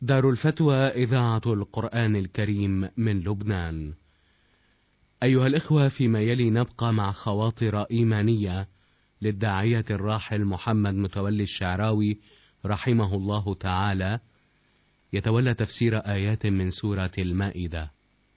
دار الفتوى إذاعة القرآن الكريم من لبنان. أيها الإخوة فيما يلي نبقى مع خواطر إيمانية للداعية الراحل محمد متولي الشعراوي رحمه الله تعالى يتولى تفسير آيات من سورة المائدة.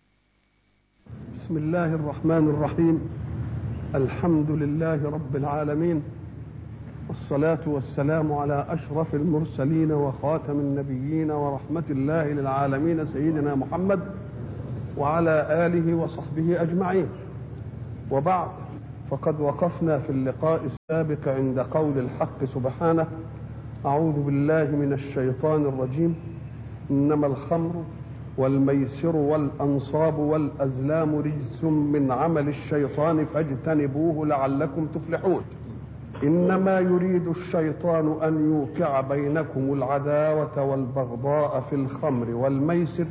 بسم الله الرحمن الرحيم الحمد لله رب العالمين والصلاة والسلام على أشرف المرسلين وخاتم النبيين ورحمة الله للعالمين سيدنا محمد وعلى آله وصحبه أجمعين وبعد فقد وقفنا في اللقاء السابق عند قول الحق سبحانه أعوذ بالله من الشيطان الرجيم إنما الخمر والميسر والأنصاب والأزلام رجس من عمل الشيطان فاجتنبوه لعلكم تفلحون إنما يريد الشيطان أن يوقع بينكم العداوة والبغضاء في الخمر والميسر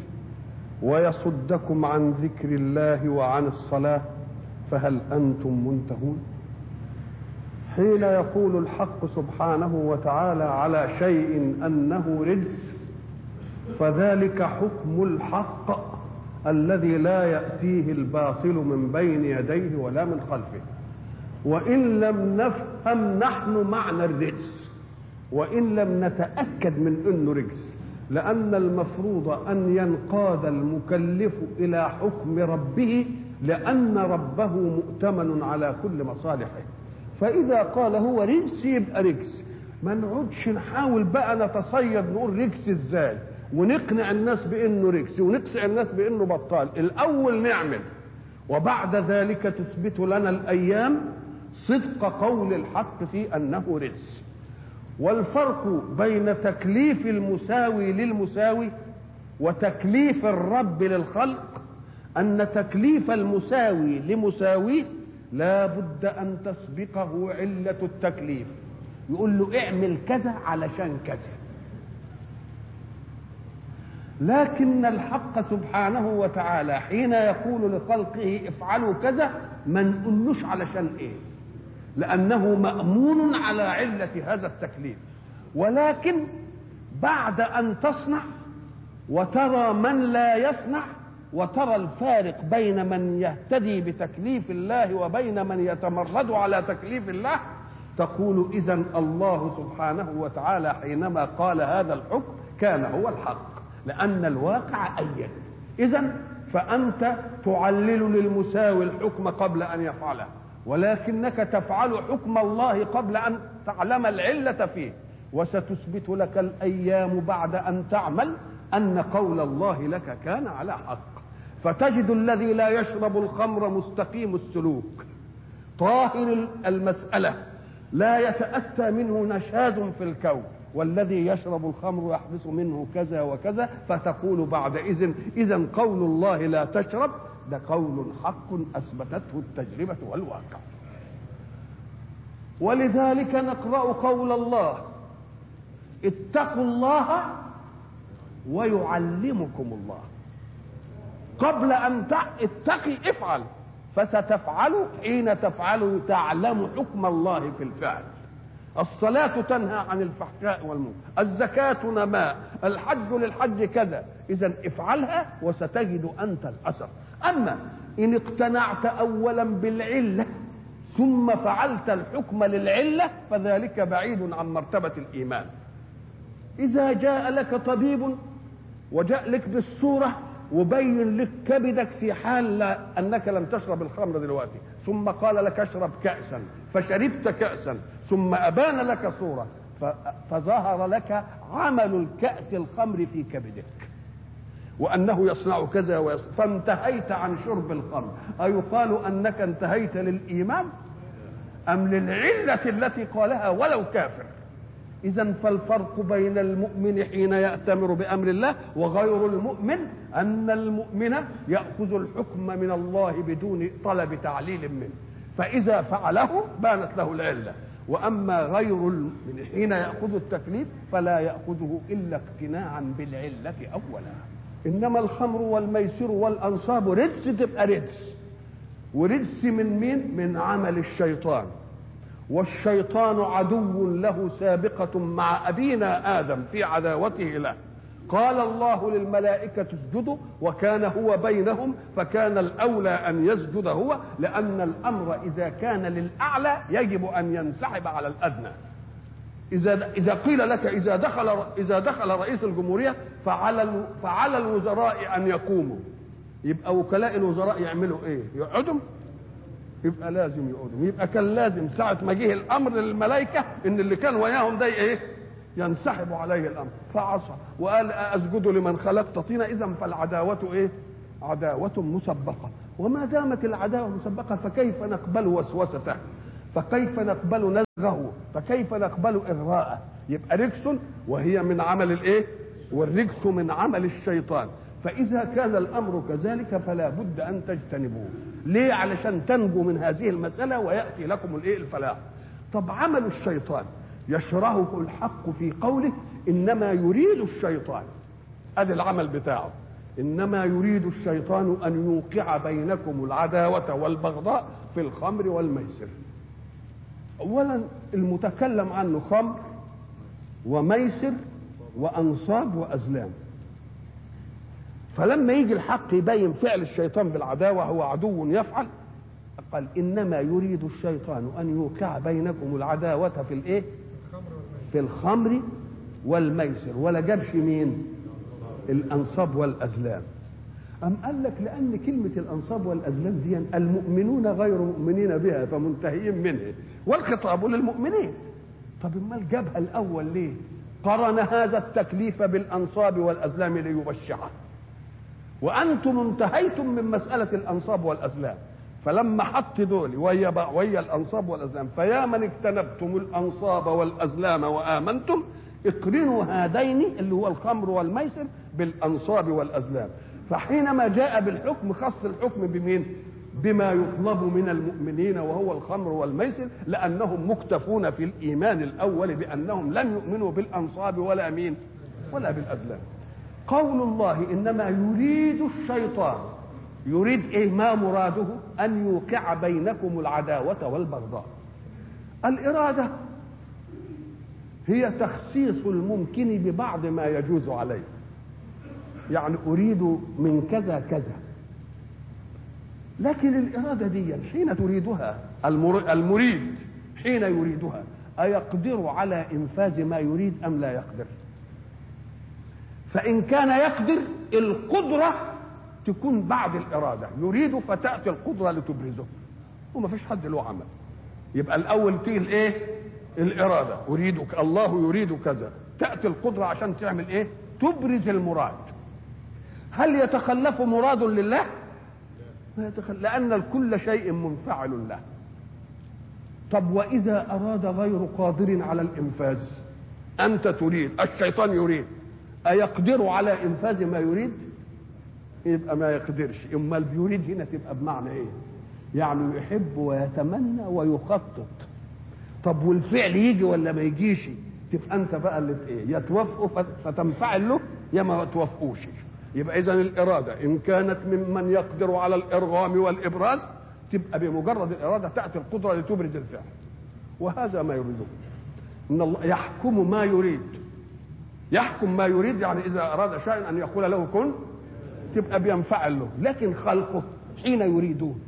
ويصدكم عن ذكر الله وعن الصلاة فهل أنتم منتهون حين يقول الحق سبحانه وتعالى على شيء أنه رجس فذلك حكم الحق الذي لا يأتيه الباطل من بين يديه ولا من خلفه وإن لم نفهم نحن معنى الرجس وإن لم نتأكد من أنه رجس لأن المفروض أن ينقاد المكلف إلى حكم ربه لأن ربه مؤتمن على كل مصالحه فإذا قال هو رجس يبقى رجس ما نقعدش نحاول بقى نتصيد نقول رجس ازاي ونقنع الناس بانه رجس ونقسع الناس بانه بطال الاول نعمل وبعد ذلك تثبت لنا الايام صدق قول الحق في انه رجس والفرق بين تكليف المساوي للمساوي وتكليف الرب للخلق ان تكليف المساوي لمساويه لا بد ان تسبقه عله التكليف يقول له اعمل كذا علشان كذا لكن الحق سبحانه وتعالى حين يقول لخلقه افعلوا كذا ما نقولوش علشان ايه لانه مامون على عله هذا التكليف ولكن بعد ان تصنع وترى من لا يصنع وترى الفارق بين من يهتدي بتكليف الله وبين من يتمرد على تكليف الله تقول اذا الله سبحانه وتعالى حينما قال هذا الحكم كان هو الحق لأن الواقع أيد إذا فأنت تعلل للمساوي الحكم قبل أن يفعله ولكنك تفعل حكم الله قبل أن تعلم العلة فيه وستثبت لك الأيام بعد أن تعمل أن قول الله لك كان على حق فتجد الذي لا يشرب الخمر مستقيم السلوك طاهر المسألة لا يتأتى منه نشاز في الكون والذي يشرب الخمر يحبس منه كذا وكذا فتقول بعد إذن إذا قول الله لا تشرب ده قول حق أثبتته التجربة والواقع ولذلك نقرأ قول الله اتقوا الله ويعلمكم الله قبل أن اتقي افعل فستفعل حين تفعل تعلم حكم الله في الفعل الصلاة تنهى عن الفحشاء والمنكر الزكاة نماء الحج للحج كذا إذا افعلها وستجد أنت الأثر أما إن اقتنعت أولا بالعلة ثم فعلت الحكم للعلة فذلك بعيد عن مرتبة الإيمان إذا جاء لك طبيب وجاء لك بالصورة وبين لك كبدك في حال لا أنك لم تشرب الخمر دلوقتي ثم قال لك اشرب كأسا فشربت كأسا ثم أبان لك صورة فظهر لك عمل الكأس الخمر في كبدك وأنه يصنع كذا ويصنع فانتهيت عن شرب الخمر أيقال أنك انتهيت للإيمان أم للعلة التي قالها ولو كافر إذا فالفرق بين المؤمن حين يأتمر بأمر الله وغير المؤمن أن المؤمن يأخذ الحكم من الله بدون طلب تعليل منه فإذا فعله بانت له العلة وأما غير المؤمن حين يأخذ التكليف فلا يأخذه إلا اقتناعا بالعلة أولا إنما الخمر والميسر والأنصاب رجس تبقى رجس ورجس من مين؟ من عمل الشيطان والشيطان عدو له سابقة مع أبينا آدم في عداوته له قال الله للملائكة اسجدوا وكان هو بينهم فكان الأولى أن يسجد هو لأن الأمر إذا كان للأعلى يجب أن ينسحب على الأدنى إذا إذا قيل لك إذا دخل إذا دخل رئيس الجمهورية فعلى فعلى الوزراء أن يقوموا يبقى وكلاء الوزراء يعملوا إيه؟ يقعدوا يبقى لازم يقعدوا يبقى كان لازم ساعة ما جه الأمر للملائكة إن اللي كان وياهم ده إيه؟ ينسحب عليه الامر فعصى وقال اسجد لمن خلقت طينا اذا فالعداوه ايه عداوه مسبقه وما دامت العداوه مسبقه فكيف نقبل وسوسته فكيف نقبل نزغه فكيف نقبل اغراءه يبقى رجس وهي من عمل الايه والرجس من عمل الشيطان فإذا كان الأمر كذلك فلا بد أن تجتنبوه ليه علشان تنجو من هذه المسألة ويأتي لكم الإيه الفلاح طب عمل الشيطان يشرحه الحق في قوله انما يريد الشيطان ادي العمل بتاعه انما يريد الشيطان ان يوقع بينكم العداوه والبغضاء في الخمر والميسر اولا المتكلم عنه خمر وميسر وانصاب وازلام فلما يجي الحق يبين فعل الشيطان بالعداوه هو عدو يفعل قال انما يريد الشيطان ان يوقع بينكم العداوه في الايه في الخمر والميسر ولا جابش مين الانصاب والازلام أم قال لك لأن كلمة الأنصاب والأزلام دي المؤمنون غير مؤمنين بها فمنتهيين منها والخطاب للمؤمنين طب امال جابها الأول ليه؟ قرن هذا التكليف بالأنصاب والأزلام ليبشعه وأنتم انتهيتم من مسألة الأنصاب والأزلام فلما حط دول ويا ويا الانصاب والازلام فيا من اجتنبتم الانصاب والازلام وامنتم اقرنوا هذين اللي هو الخمر والميسر بالانصاب والازلام فحينما جاء بالحكم خص الحكم بمين بما يطلب من المؤمنين وهو الخمر والميسر لانهم مكتفون في الايمان الاول بانهم لم يؤمنوا بالانصاب ولا مين ولا بالازلام قول الله انما يريد الشيطان يريد ايه ما مراده ان يوقع بينكم العداوه والبغضاء الاراده هي تخصيص الممكن ببعض ما يجوز عليه يعني اريد من كذا كذا لكن الاراده دي حين تريدها المريد حين يريدها ايقدر على انفاذ ما يريد ام لا يقدر فان كان يقدر القدره تكون بعد الإرادة يريد فتأتي القدرة لتبرزه وما فيش حد له عمل يبقى الأول تيجي الإيه الإرادة أريدك الله يريد كذا تأتي القدرة عشان تعمل إيه تبرز المراد هل يتخلف مراد لله ما يتخلف لأن الكل شيء منفعل له طب وإذا أراد غير قادر على الإنفاذ أنت تريد الشيطان يريد أيقدر على إنفاذ ما يريد يبقى ما يقدرش امال بيريد هنا تبقى بمعنى ايه يعني يحب ويتمنى ويخطط طب والفعل يجي ولا ما يجيش تبقى انت بقى اللي ايه يا توافقه فتنفعل له يا ما توافقوش يبقى اذا الاراده ان كانت ممن يقدر على الارغام والابراز تبقى بمجرد الاراده تاتي القدره لتبرز الفعل وهذا ما يريده ان الله يحكم ما يريد يحكم ما يريد يعني اذا اراد شيئا ان يقول له كن تبقى بينفعل له لكن خلقه حين يريدون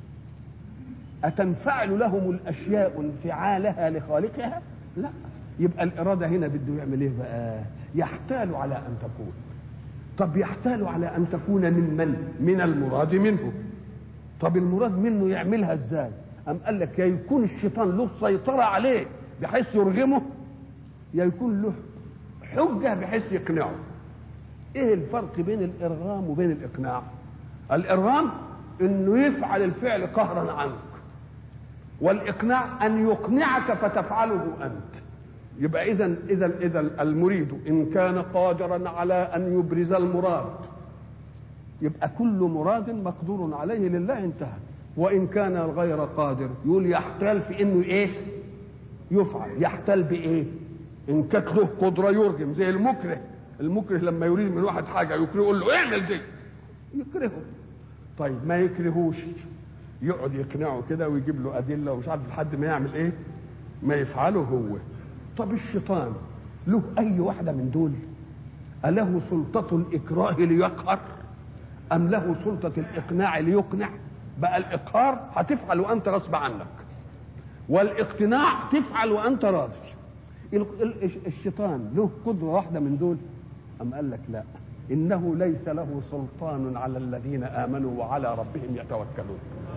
أتنفعل لهم الأشياء انفعالها لخالقها لا يبقى الإرادة هنا بده يعمل إيه بقى يحتال على أن تكون طب يحتال على أن تكون من من من المراد منه طب المراد منه يعملها ازاي أم قال لك يا يكون الشيطان له سيطرة عليه بحيث يرغمه يا يكون له حجة بحيث يقنعه ايه الفرق بين الارغام وبين الاقناع الارغام انه يفعل الفعل قهرا عنك والاقناع ان يقنعك فتفعله انت يبقى اذا اذا اذا المريد ان كان قادرا على ان يبرز المراد يبقى كل مراد مقدور عليه لله انتهى وان كان غير قادر يقول يحتال في انه ايه يفعل يحتال بايه ان كانت له قدره يرجم زي المكره المكره لما يريد من واحد حاجه يكره يقول له اعمل دي يكرهه طيب ما يكرهوش يقعد يقنعه كده ويجيب له ادله ومش عارف لحد ما يعمل ايه ما يفعله هو طب الشيطان له اي واحده من دول أله سلطة الإكراه ليقهر أم له سلطة الإقناع ليقنع بقى الإقهار هتفعل وأنت غصب عنك والاقتناع تفعل وأنت راضي الشيطان له قدرة واحدة من دول أم قال لك لا إنه ليس له سلطان على الذين آمنوا وعلى ربهم يتوكلون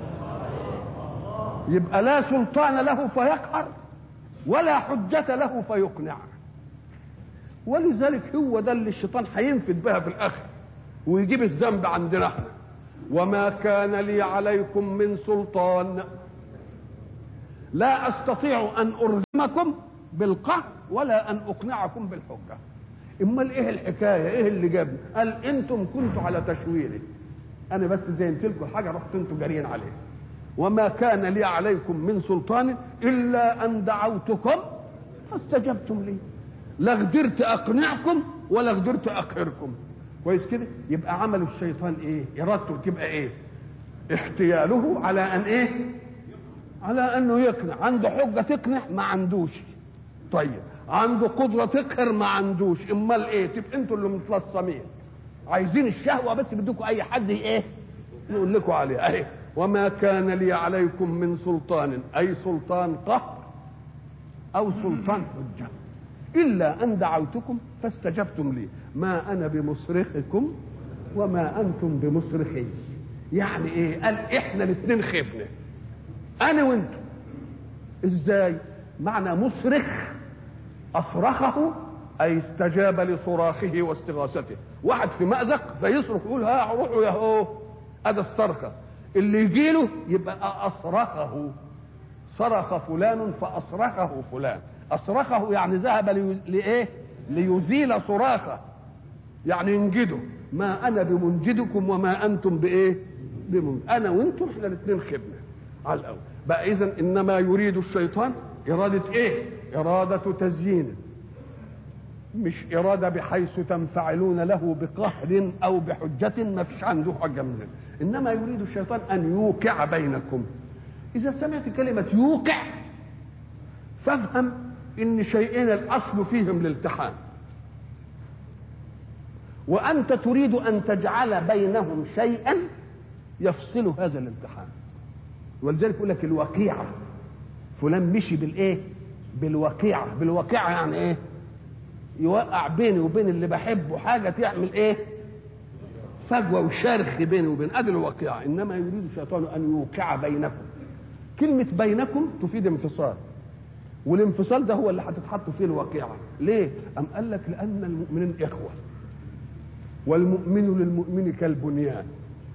يبقى لا سلطان له فيقهر ولا حجة له فيقنع ولذلك هو ده اللي الشيطان هينفد بها في الآخر ويجيب الذنب عندنا احنا وما كان لي عليكم من سلطان لا استطيع ان ارغمكم بالقهر ولا ان اقنعكم بالحجه امال ايه الحكايه ايه اللي جابني قال انتم كنتوا على تشويري انا بس زينت لكم حاجه رحت انتوا جاريين عليها وما كان لي عليكم من سلطان الا ان دعوتكم فاستجبتم لي لا قدرت اقنعكم ولا قدرت اقهركم كويس كده يبقى عمل الشيطان ايه ارادته تبقى ايه احتياله على ان ايه على انه يقنع عنده حجه تقنع ما عندوش طيب عنده قدره تقهر ما عندوش امال ايه تبقى انتوا اللي متلصمين عايزين الشهوه بس بدكم اي حد ايه يقول لكم عليه اهي وما كان لي عليكم من سلطان اي سلطان قهر او سلطان حجه الا ان دعوتكم فاستجبتم لي ما انا بمصرخكم وما انتم بمصرخي يعني ايه قال احنا الاثنين خفنا انا وانتم ازاي معنى مصرخ اصرخه اي استجاب لصراخه واستغاثته واحد في مأزق فيصرخ يقول ها روحوا يا هو هذا الصرخة اللي يجي له يبقى اصرخه صرخ فلان فاصرخه فلان اصرخه يعني ذهب لايه ليزيل صراخه يعني ينجده ما انا بمنجدكم وما انتم بايه بمنجد. انا وانتم احنا الاثنين خبنا على الاول بقى اذا انما يريد الشيطان اراده ايه اراده تزيين مش اراده بحيث تنفعلون له بقهر او بحجه ما فيش عنده حجه من ذلك انما يريد الشيطان ان يوقع بينكم اذا سمعت كلمه يوقع فافهم ان شيئين الاصل فيهم الالتحام وانت تريد ان تجعل بينهم شيئا يفصل هذا الالتحام ولذلك يقول لك الوقيعه فلان مشي بالايه بالوقيعه بالوقيعه يعني ايه يوقع بيني وبين اللي بحبه حاجه تعمل ايه فجوه وشرخ بيني وبين ادي الوقيعه انما يريد الشيطان ان يوقع بينكم كلمه بينكم تفيد انفصال والانفصال ده هو اللي هتتحط فيه الواقعة ليه أم قال لك لأن المؤمنين إخوة والمؤمن للمؤمن كالبنيان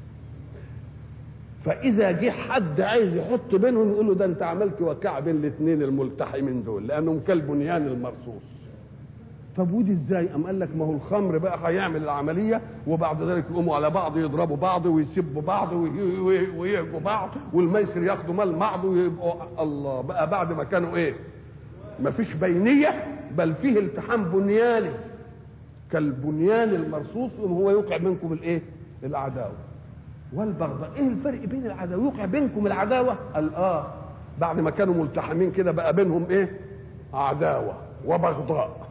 فإذا جه حد عايز يحط بينهم يقول له ده أنت عملت واقعة بين الاثنين الملتحمين دول لأنهم كالبنيان المرصوص طب ودي ازاي؟ أم قال لك ما هو الخمر بقى هيعمل العملية وبعد ذلك يقوموا على بعض يضربوا بعض ويسبوا بعض ويهجوا بعض والميسر ياخدوا مال بعض ويبقوا الله بقى بعد ما كانوا ايه؟ ما فيش بينية بل فيه التحام بنياني كالبنيان المرصوص وهو يوقع بينكم الايه؟ العداوة والبغضاء ايه الفرق بين العداوة يوقع بينكم العداوة قال اه بعد ما كانوا ملتحمين كده بقى بينهم ايه عداوة وبغضاء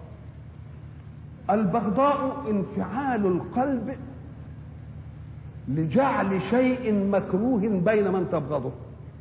البغضاء انفعال القلب لجعل شيء مكروه بين من تبغضه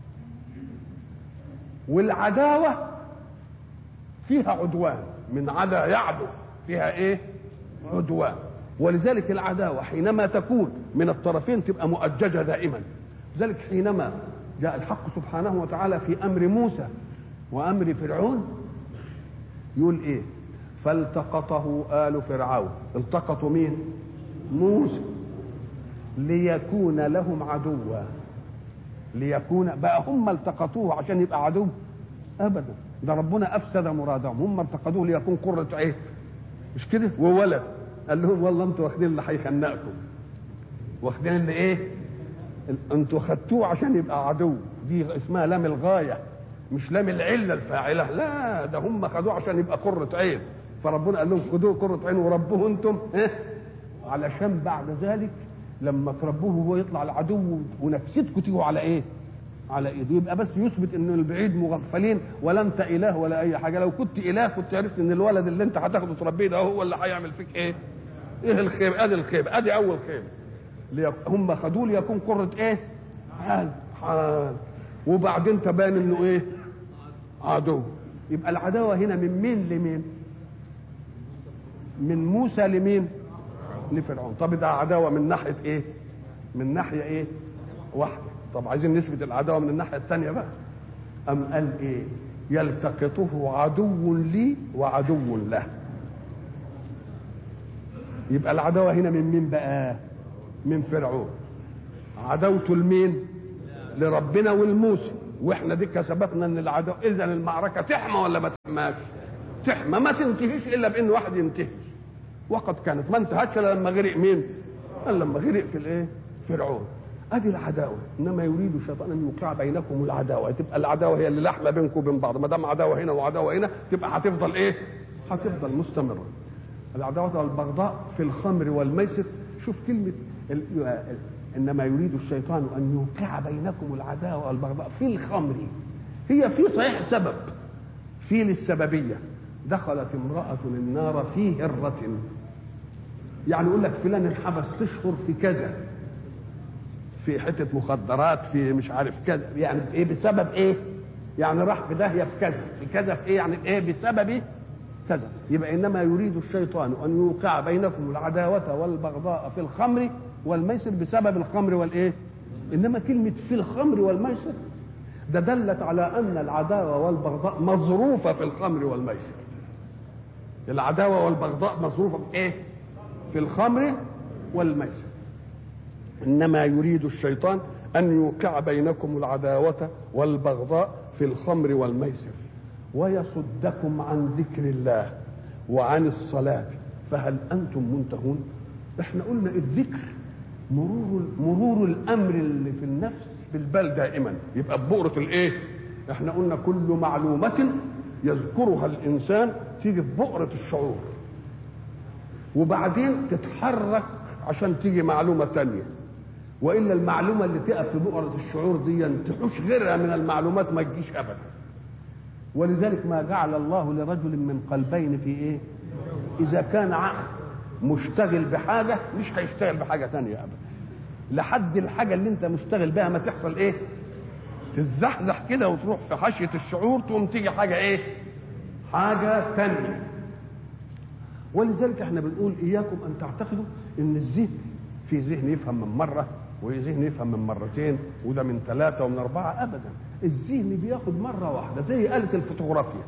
والعداوة فيها عدوان من عدا يعدو فيها ايه عدوان ولذلك العداوة حينما تكون من الطرفين تبقى مؤججة دائما لذلك حينما جاء الحق سبحانه وتعالى في أمر موسى وأمر فرعون يقول إيه فالتقطه آل فرعون التقطوا مين موسى ليكون لهم عدوا ليكون بقى هم التقطوه عشان يبقى عدو ابدا ده ربنا افسد مرادهم هم التقطوه ليكون قرة عين مش كده وولد قال لهم والله انتوا واخدين اللي هيخنقكم واخدين اللي ايه انتوا خدتوه عشان يبقى عدو دي اسمها لام الغايه مش لام العله الفاعله لا ده هم خدوه عشان يبقى قرة عين فربنا قال لهم خدوه قرة عين وربوه انتم إيه؟ علشان بعد ذلك لما تربوه وهو يطلع العدو ونفسيتكم تيجوا على ايه؟ على ايده يبقى بس يثبت ان البعيد مغفلين ولا انت اله ولا اي حاجه لو كنت اله كنت عرفت ان الولد اللي انت هتاخده تربيه ده هو اللي هيعمل فيك ايه؟ ايه الخيبه ادي الخيبه ادي اول خيبه ليك- هم خدوه ليكون قرة ايه حال حال وبعدين تبان انه ايه عدو يبقى العداوة هنا من مين لمين من موسى لمين لفرعون طب ده عداوة من ناحية ايه من ناحية ايه واحدة طب عايزين نثبت العداوة من الناحية الثانية بقى أم قال ايه يلتقطه عدو لي وعدو له يبقى العداوة هنا من مين بقى من فرعون عداوته لمين لربنا والموسى واحنا دي سبقنا ان العداوة اذا المعركة تحمى ولا ما تحماش تحمى ما تنتهيش الا بان واحد ينتهي وقد كانت ما انتهتش الا لما غرق مين الا لما غرق في الايه فرعون ادي العداوه انما يريد الشيطان ان يوقع بينكم العداوه تبقى العداوه هي اللي لحمه بينكم وبين بعض ما دام عداوه هنا وعداوه هنا تبقى هتفضل ايه هتفضل مستمره العداوه والبغضاء في الخمر والميسر شوف كلمه ال... ال... انما يريد الشيطان ان يوقع بينكم العداوه والبغضاء في الخمر هي في صحيح سبب في للسببيه دخلت امراه النار في هره يعني يقول لك فلان انحبس تشهر في كذا في حته مخدرات في مش عارف كذا يعني ايه بسبب ايه يعني راح في داهيه في كذا في كذا في ايه يعني ايه بسبب كذا يبقى انما يريد الشيطان ان يوقع بينكم العداوه والبغضاء في الخمر والميسر بسبب الخمر والايه انما كلمه في الخمر والميسر ده دلت على ان العداوه والبغضاء مظروفه في الخمر والميسر العداوه والبغضاء مظروفه في ايه في الخمر والميسر انما يريد الشيطان ان يوقع بينكم العداوه والبغضاء في الخمر والميسر ويصدكم عن ذكر الله وعن الصلاه فهل انتم منتهون احنا قلنا الذكر مرور مرور الامر اللي في النفس بالبال دائما يبقى ببؤره الايه احنا قلنا كل معلومه يذكرها الانسان تيجي في بؤره الشعور وبعدين تتحرك عشان تيجي معلومه تانية والا المعلومه اللي تقف في بؤره الشعور دي تحوش غيرها من المعلومات ما تجيش ابدا ولذلك ما جعل الله لرجل من قلبين في ايه اذا كان عقل مشتغل بحاجه مش هيشتغل بحاجه تانية ابدا لحد الحاجه اللي انت مشتغل بها ما تحصل ايه تزحزح كده وتروح في حاشيه الشعور تقوم تيجي حاجه ايه حاجه تانية ولذلك احنا بنقول اياكم ان تعتقدوا ان الذهن في ذهن يفهم من مره وذهن يفهم من مرتين وده من ثلاثه ومن اربعه ابدا الذهن بياخد مره واحده زي آلة الفوتوغرافيا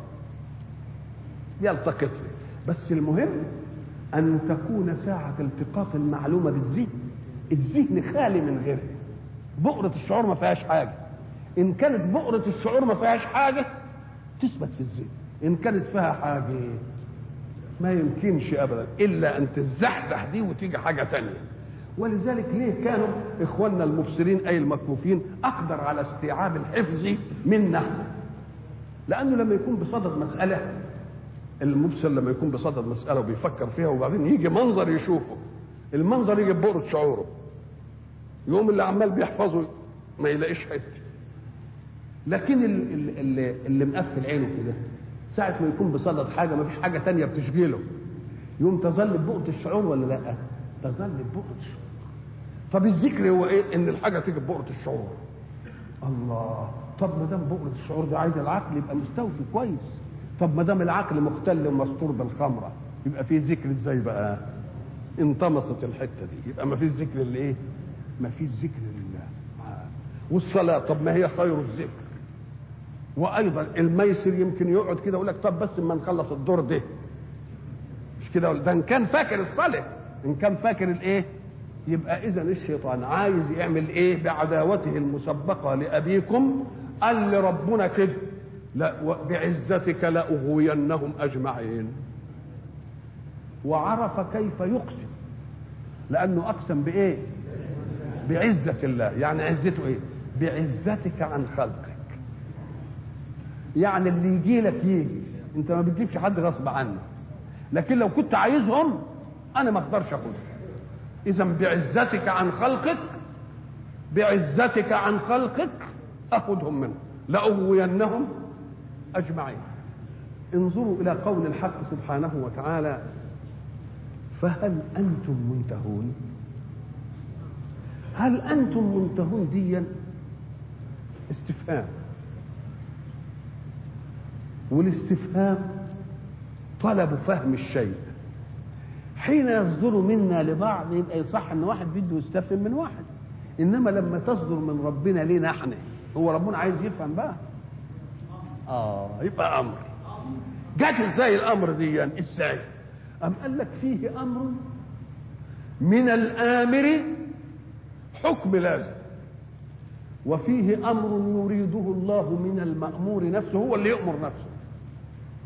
يلتقط بس المهم ان تكون ساعه التقاط المعلومه بالذهن الذهن خالي من غيره بؤرة الشعور ما فيهاش حاجة إن كانت بؤرة الشعور ما فيهاش حاجة تثبت في الذهن إن كانت فيها حاجة ما يمكنش أبدا إلا أن تزحزح دي وتيجي حاجة تانية ولذلك ليه كانوا إخواننا المبصرين أي المكفوفين أقدر على استيعاب الحفظ منا لأنه لما يكون بصدد مسألة المبصر لما يكون بصدد مسألة وبيفكر فيها وبعدين يجي منظر يشوفه المنظر يجي ببؤرة شعوره يقوم اللي عمال بيحفظه ما يلاقيش حته لكن اللي, اللي, اللي مقفل عينه كده ساعة ما يكون بصدد حاجة ما فيش حاجة تانية بتشغله يقوم تظل ببؤرة الشعور ولا لا؟ تظل ببؤرة الشعور طب الذكر هو ايه؟ ان الحاجة تيجي ببؤرة الشعور الله طب ما دام بؤرة الشعور ده عايز العقل يبقى مستوفي كويس طب ما دام العقل مختل ومستور بالخمرة يبقى في ذكر ازاي بقى؟ انطمست الحتة دي يبقى ما فيش ذكر لايه؟ ما فيش ذكر لله والصلاة طب ما هي خير الذكر وايضا الميسر يمكن يقعد كده يقول لك طب بس اما نخلص الدور ده مش كده ده ان كان فاكر الصلاه ان كان فاكر الايه يبقى اذا الشيطان عايز يعمل ايه بعداوته المسبقه لابيكم قال لربنا كده لا بعزتك لاغوينهم اجمعين وعرف كيف يقسم لانه اقسم بايه بعزه الله يعني عزته ايه بعزتك عن خلقك يعني اللي يجي لك يجي انت ما بتجيبش حد غصب عنك لكن لو كنت عايزهم انا ما اقدرش اخدهم اذا بعزتك عن خلقك بعزتك عن خلقك اخذهم منهم لاغوينهم اجمعين انظروا الى قول الحق سبحانه وتعالى فهل أنتم منتهون هل أنتم منتهون ديا استفهام والاستفهام طلب فهم الشيء حين يصدر منا لبعض يبقى يصح ان واحد بده يستفهم من واحد انما لما تصدر من ربنا لينا احنا هو ربنا عايز يفهم بقى اه يبقى امر جات ازاي الامر دي يعني ازاي ام قال لك فيه امر من الامر حكم لازم وفيه امر يريده الله من المامور نفسه هو اللي يامر نفسه